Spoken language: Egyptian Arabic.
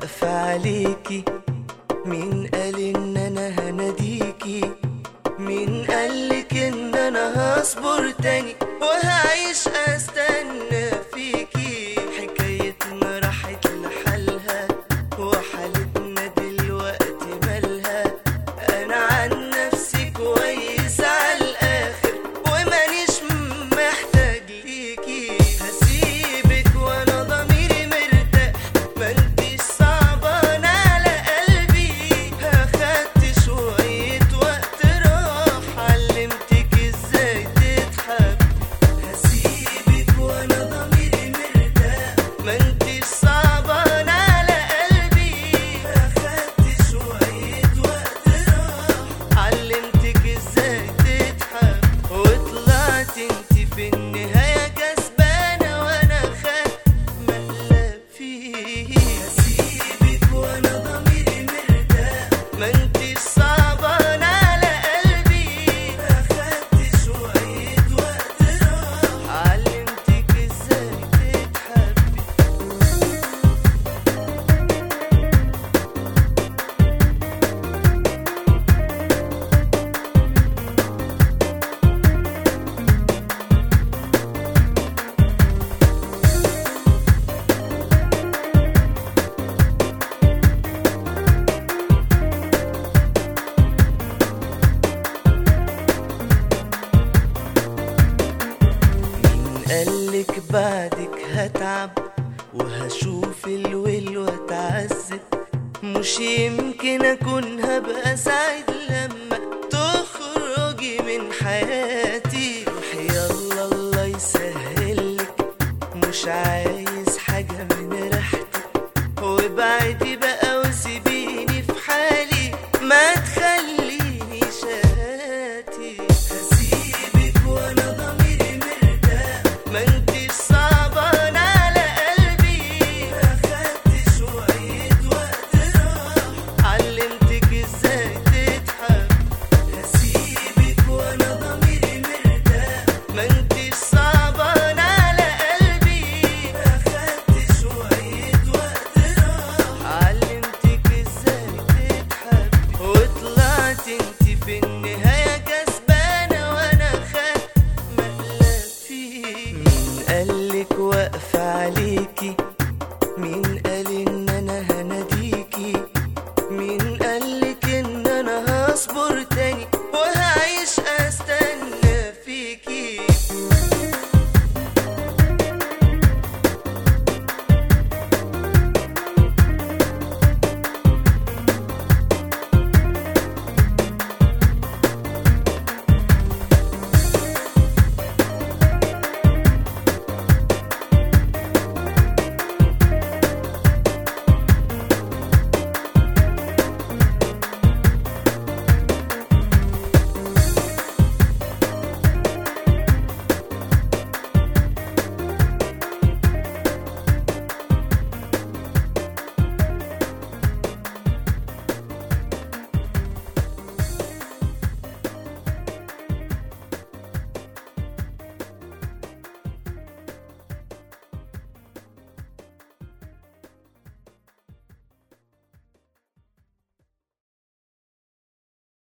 واقفة عليكي مين قال ان انا هناديكي مين قالك ان انا هصبر تاني وهعيش استنى فيكي حكايتنا راحت لحالها وحالتنا دلوقتي مالها انا عن نفسي كويس على الاخر ومانيش محتاج ليكي هسيبك وانا ضميري مرتاح ما انتش صعبان على قلبي اخدت شوية وقت راح علمتك ازاي تتحب هسيبك وانا ضميري مرتاح ما انتش صعبان على قلبي اخدت شوية وقت راح علمتك ازاي تتحب وطلعت انت في النهاية كسبانة وانا خايف مقلب فيه هسيبك وانا ضميري مرتاح ما انتش صعبان على قلبي اخدت شوية وقت راح علمتك ازاي تتحبي مين قالك بعدك هتعب وهشوف الول واتعذب مش يمكن اكون هبقى سعيد